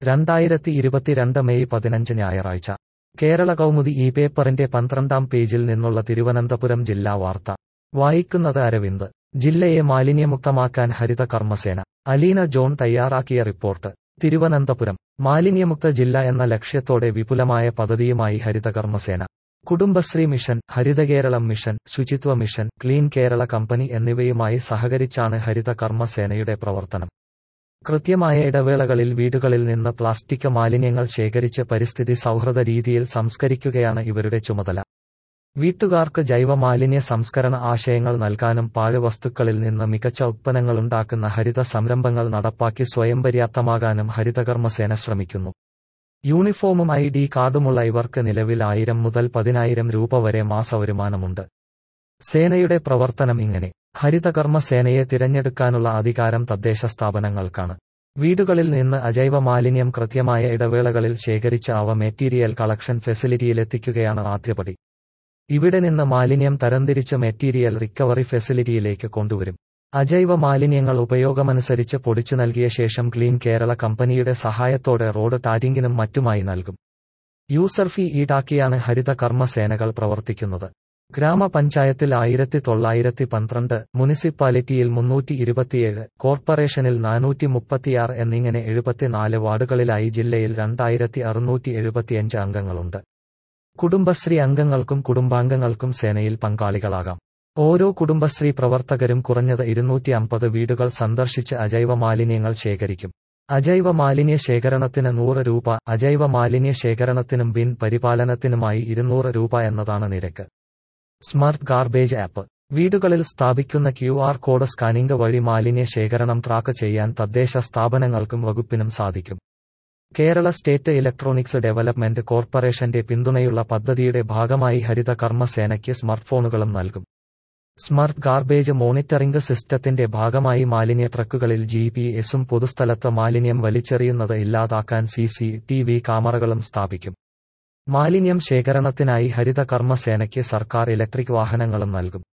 രണ്ടായിരത്തി ഇരുപത്തിരണ്ട് മെയ് പതിനഞ്ച് ഞായറാഴ്ച കേരള കൗമുദി ഈ പേപ്പറിന്റെ പന്ത്രണ്ടാം പേജിൽ നിന്നുള്ള തിരുവനന്തപുരം ജില്ലാ വാർത്ത വായിക്കുന്നത് അരവിന്ദ് ജില്ലയെ മാലിന്യമുക്തമാക്കാൻ ഹരിത കർമ്മസേന അലീന ജോൺ തയ്യാറാക്കിയ റിപ്പോർട്ട് തിരുവനന്തപുരം മാലിന്യമുക്ത ജില്ല എന്ന ലക്ഷ്യത്തോടെ വിപുലമായ പദ്ധതിയുമായി Haritha Karmasena Kudumbashree mission Harithakeralam mission Suchitwa mission clean Kerala company എന്നിവയുമായി സഹകരിച്ചാണ് ഹരിത കർമ്മസേനയുടെ പ്രവർത്തനം കൃത്യമായ ഇടവേളകളിൽ വീടുകളിൽ നിന്ന് പ്ലാസ്റ്റിക് മാലിന്യങ്ങൾ ശേഖരിച്ച് പരിസ്ഥിതി സൗഹൃദ രീതിയിൽ സംസ്കരിക്കുകയാണ് ഇവരുടെ ചുമതല വീട്ടുകാർക്ക് ജൈവ മാലിന്യ സംസ്കരണ ആശയങ്ങൾ നൽകാനും പാഴ്വസ്തുക്കളിൽ നിന്ന് മികച്ച ഉത്പന്നങ്ങളുണ്ടാക്കുന്ന ഹരിത സംരംഭങ്ങൾ നടപ്പാക്കി സ്വയം പര്യാപ്തമാകാനും ഹരിതകർമ്മസേന ശ്രമിക്കുന്നു യൂണിഫോമും ഐ ഡി കാർഡുമുള്ള ഇവർക്ക് നിലവിൽ ആയിരം മുതൽ പതിനായിരം രൂപ വരെ മാസവരുമാനമുണ്ട് സേനയുടെ പ്രവർത്തനം ഇങ്ങനെ ഹരിതകർമ്മ സേനയെ തിരഞ്ഞെടുക്കാനുള്ള അധികാരം തദ്ദേശ സ്ഥാപനങ്ങൾക്കാണ് വീടുകളിൽ നിന്ന് അജൈവ മാലിന്യം കൃത്യമായ ഇടവേളകളിൽ ശേഖരിച്ച അവ മെറ്റീരിയൽ കളക്ഷൻ ഫെസിലിറ്റിയിലെത്തിക്കുകയാണ് ആദ്യപടി ഇവിടെ നിന്ന് മാലിന്യം തരംതിരിച്ച് മെറ്റീരിയൽ റിക്കവറി ഫെസിലിറ്റിയിലേക്ക് കൊണ്ടുവരും അജൈവ മാലിന്യങ്ങൾ ഉപയോഗമനുസരിച്ച് പൊടിച്ചു നൽകിയ ശേഷം ക്ലീൻ കേരള കമ്പനിയുടെ സഹായത്തോടെ റോഡ് ടാരിങ്ങിനും മറ്റുമായി നൽകും യൂസർ ഫീ ഈടാക്കിയാണ് ഹരിത കർമ്മ സേനകൾ പ്രവർത്തിക്കുന്നത് ഗ്രാമപഞ്ചായത്തിൽ ആയിരത്തി തൊള്ളായിരത്തി പന്ത്രണ്ട് മുനിസിപ്പാലിറ്റിയിൽ മുന്നൂറ്റി ഇരുപത്തിയേഴ് കോർപ്പറേഷനിൽ നാനൂറ്റി മുപ്പത്തിയാറ് എന്നിങ്ങനെ എഴുപത്തിനാല് വാർഡുകളിലായി ജില്ലയിൽ രണ്ടായിരത്തി അറുന്നൂറ്റി എഴുപത്തിയഞ്ച് അംഗങ്ങളുണ്ട് കുടുംബശ്രീ അംഗങ്ങൾക്കും കുടുംബാംഗങ്ങൾക്കും സേനയിൽ പങ്കാളികളാകാം ഓരോ കുടുംബശ്രീ പ്രവർത്തകരും കുറഞ്ഞത് ഇരുന്നൂറ്റി അമ്പത് വീടുകൾ സന്ദർശിച്ച് അജൈവ മാലിന്യങ്ങൾ ശേഖരിക്കും അജൈവ മാലിന്യ ശേഖരണത്തിന് നൂറ് രൂപ അജൈവ മാലിന്യ ശേഖരണത്തിനും ബിൻ പരിപാലനത്തിനുമായി ഇരുന്നൂറ് രൂപ എന്നതാണ് നിരക്ക് സ്മാർട്ട് ഗാർബേജ് ആപ്പ് വീടുകളിൽ സ്ഥാപിക്കുന്ന ക്യു ആർ കോഡ് സ്കാനിംഗ് വഴി മാലിന്യ ശേഖരണം ട്രാക്ക് ചെയ്യാൻ തദ്ദേശ സ്ഥാപനങ്ങൾക്കും വകുപ്പിനും സാധിക്കും കേരള സ്റ്റേറ്റ് ഇലക്ട്രോണിക്സ് ഡെവലപ്മെന്റ് കോർപ്പറേഷന്റെ പിന്തുണയുള്ള പദ്ധതിയുടെ ഭാഗമായി ഹരിത കർമ്മ സേനയ്ക്ക് സ്മാർട്ട്ഫോണുകളും നൽകും സ്മാർട്ട് ഗാർബേജ് മോണിറ്ററിംഗ് സിസ്റ്റത്തിന്റെ ഭാഗമായി മാലിന്യ ട്രക്കുകളിൽ ജി പി എസും പൊതുസ്ഥലത്ത് മാലിന്യം വലിച്ചെറിയുന്നത് ഇല്ലാതാക്കാൻ സി സി ടി വി ക്യാമറകളും സ്ഥാപിക്കും മാലിന്യം ശേഖരണത്തിനായി ഹരിത കർമ്മ സേനയ്ക്ക് സർക്കാർ ഇലക്ട്രിക് വാഹനങ്ങളും നൽകും